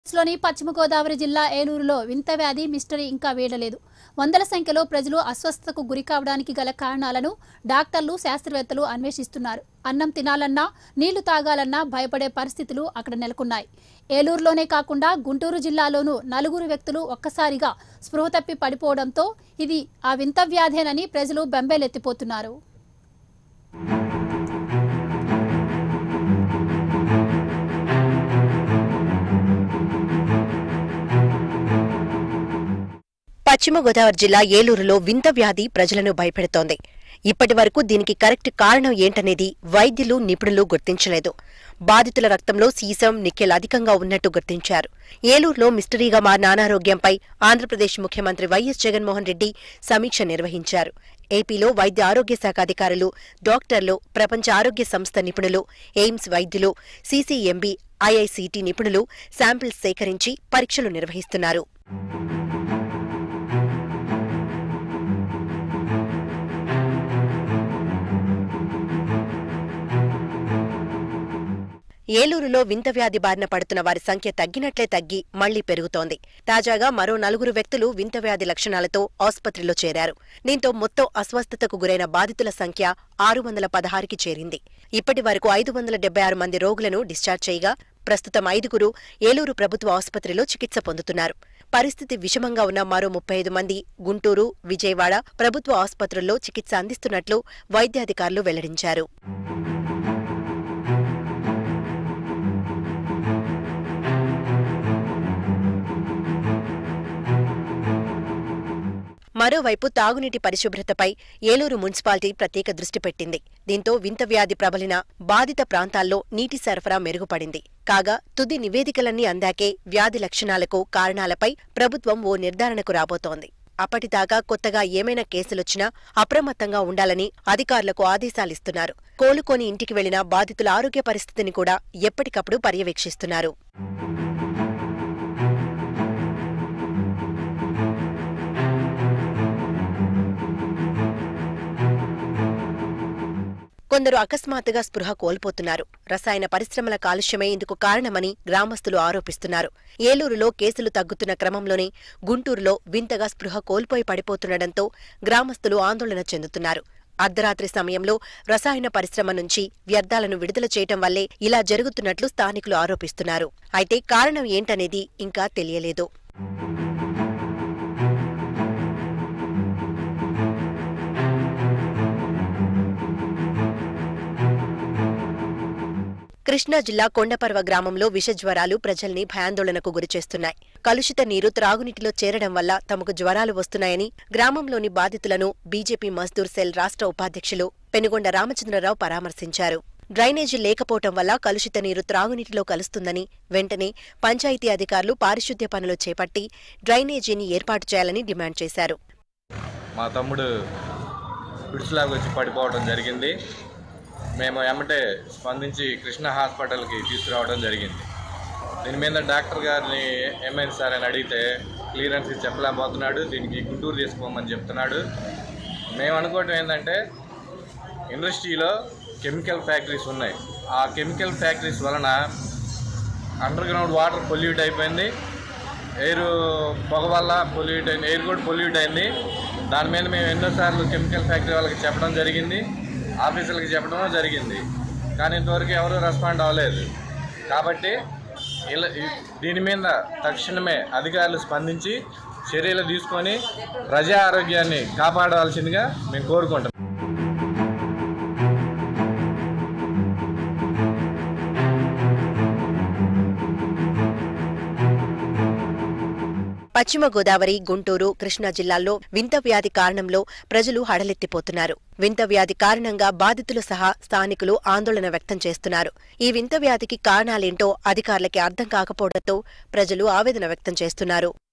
లోని పశ్చిమ గోదావరి జిల్లా ఏలూరులో వింత వ్యాధి మిస్టరీ ఇంకా వీడలేదు వందల సంఖ్యలో ప్రజలు అస్వస్థతకు గురి కావడానికి గల కారణాలను డాక్టర్లు శాస్త్రవేత్తలు అన్వేషిస్తున్నారు అన్నం తినాలన్నా నీళ్లు తాగాలన్నా భయపడే పరిస్థితులు అక్కడ నెలకొన్నాయి ఏలూరులోనే కాకుండా గుంటూరు జిల్లాలోనూ నలుగురు వ్యక్తులు ఒక్కసారిగా స్పృహ తప్పి పడిపోవడంతో ఇది ఆ వింత వ్యాధేనని ప్రజలు బెంబేలెత్తిపోతున్నారు పశ్చిమ గోదావరి జిల్లా ఏలూరులో వింత వ్యాధి ప్రజలను భయపెడుతోంది ఇప్పటి వరకు దీనికి కరెక్ట్ కారణం ఏంటనేది వైద్యులు నిపుణులు గుర్తించలేదు బాధితుల రక్తంలో సీసం నికెల్ అధికంగా ఉన్నట్టు గుర్తించారు ఏలూరులో మిస్టరీగా మారిన అనారోగ్యంపై ఆంధ్రప్రదేశ్ ముఖ్యమంత్రి వైఎస్ జగన్మోహన్ రెడ్డి సమీక్ష నిర్వహించారు ఏపీలో వైద్య ఆరోగ్య శాఖ అధికారులు డాక్టర్లు ప్రపంచ ఆరోగ్య సంస్థ నిపుణులు ఎయిమ్స్ వైద్యులు సీసీఎంబీ ఐఐసీటీ నిపుణులు శాంపిల్స్ సేకరించి పరీక్షలు నిర్వహిస్తున్నారు ఏలూరులో వింత వ్యాధి బారిన పడుతున్న వారి సంఖ్య తగ్గినట్లే తగ్గి మళ్లీ పెరుగుతోంది తాజాగా మరో నలుగురు వ్యక్తులు వింత వ్యాధి లక్షణాలతో ఆసుపత్రిలో చేరారు దీంతో మొత్తం అస్వస్థతకు గురైన బాధితుల సంఖ్య ఆరు వందల పదహారుకి చేరింది ఇప్పటి వరకు ఐదు వందల డెబ్బై ఆరు మంది రోగులను డిశ్చార్జ్ చేయగా ప్రస్తుతం ఐదుగురు ఏలూరు ప్రభుత్వ ఆసుపత్రిలో చికిత్స పొందుతున్నారు పరిస్థితి విషమంగా ఉన్న మరో ముప్పై ఐదు మంది గుంటూరు విజయవాడ ప్రభుత్వ ఆసుపత్రుల్లో చికిత్స అందిస్తున్నట్లు వైద్యాధికారులు వెల్లడించారు మరోవైపు తాగునీటి పరిశుభ్రతపై ఏలూరు మున్సిపాలిటీ ప్రత్యేక దృష్టి పెట్టింది దీంతో వింత వ్యాధి ప్రబలిన బాధిత ప్రాంతాల్లో నీటి సరఫరా మెరుగుపడింది కాగా తుది నివేదికలన్నీ అందాకే వ్యాధి లక్షణాలకు కారణాలపై ప్రభుత్వం ఓ నిర్ధారణకు రాబోతోంది అప్పటిదాకా కొత్తగా ఏమైనా కేసులొచ్చినా అప్రమత్తంగా ఉండాలని అధికారులకు ఆదేశాలిస్తున్నారు కోలుకొని ఇంటికి వెళ్లిన బాధితుల ఆరోగ్య పరిస్థితిని కూడా ఎప్పటికప్పుడు పర్యవేక్షిస్తున్నారు కొందరు అకస్మాత్తుగా స్పృహ కోల్పోతున్నారు రసాయన పరిశ్రమల కాలుష్యమే ఇందుకు కారణమని గ్రామస్తులు ఆరోపిస్తున్నారు ఏలూరులో కేసులు తగ్గుతున్న క్రమంలోనే గుంటూరులో వింతగా స్పృహ కోల్పోయి పడిపోతుండటంతో గ్రామస్తులు ఆందోళన చెందుతున్నారు అర్ధరాత్రి సమయంలో రసాయన పరిశ్రమ నుంచి వ్యర్థాలను విడుదల చేయటం వల్లే ఇలా జరుగుతున్నట్లు స్థానికులు ఆరోపిస్తున్నారు అయితే కారణం ఏంటనేది ఇంకా తెలియలేదు కృష్ణా జిల్లా కొండపర్వ గ్రామంలో విషజ్వరాలు ప్రజల్ని భయాందోళనకు గురిచేస్తున్నాయి కలుషిత నీరు త్రాగునీటిలో చేరడం వల్ల తమకు జ్వరాలు వస్తున్నాయని గ్రామంలోని బాధితులను బీజేపీ మజ్దూర్ సెల్ రాష్ట్ర ఉపాధ్యక్షులు పెనుగొండ రామచంద్రరావు పరామర్శించారు డ్రైనేజీ లేకపోవటం వల్ల కలుషిత నీరు త్రాగునీటిలో కలుస్తుందని వెంటనే పంచాయతీ అధికారులు పారిశుద్ధ్య పనులు చేపట్టి డ్రైనేజీని ఏర్పాటు చేయాలని డిమాండ్ చేశారు మా తమ్ముడు పిడుచులాగా వచ్చి పడిపోవడం జరిగింది మేము ఎమ్మటే స్పందించి కృష్ణ హాస్పిటల్కి తీసుకురావడం జరిగింది దీని మీద డాక్టర్ గారిని ఏమైంది సార్ అని అడిగితే క్లియరెన్స్ ఇచ్చి చెప్పలేకపోతున్నాడు దీనికి గుంటూరు తీసుకోమని చెప్తున్నాడు మేము అనుకోవటం ఏంటంటే ఇండస్ట్రీలో కెమికల్ ఫ్యాక్టరీస్ ఉన్నాయి ఆ కెమికల్ ఫ్యాక్టరీస్ వలన అండర్ గ్రౌండ్ వాటర్ పొల్యూట్ అయిపోయింది ఎయిర్ పొగ వల్ల పొల్యూట్ అయింది ఎయిర్ కూడా పొల్యూట్ అయింది దాని మీద మేము ఎన్నోసార్లు కెమికల్ ఫ్యాక్టరీ వాళ్ళకి చెప్పడం జరిగింది ఆఫీసులకి చెప్పడం జరిగింది కానీ ఇంతవరకు ఎవరు రెస్పాండ్ అవ్వలేదు కాబట్టి ఇలా ఈ- దీని మీద తక్షణమే అధికారులు స్పందించి చర్యలు తీసుకొని ప్రజా ఆరోగ్యాన్ని కాపాడవలసిందిగా మేము కోరుకుంటున్నాం పశ్చిమ గోదావరి గుంటూరు కృష్ణా జిల్లాల్లో వింత వ్యాధి కారణంలో ప్రజలు హడలెత్తిపోతున్నారు వింత వ్యాధి కారణంగా బాధితులు సహా స్థానికులు ఆందోళన వ్యక్తం చేస్తున్నారు ఈ వింత వ్యాధికి కారణాలేంటో అధికారులకి అర్థం కాకపోవడంతో ప్రజలు ఆవేదన వ్యక్తం చేస్తున్నారు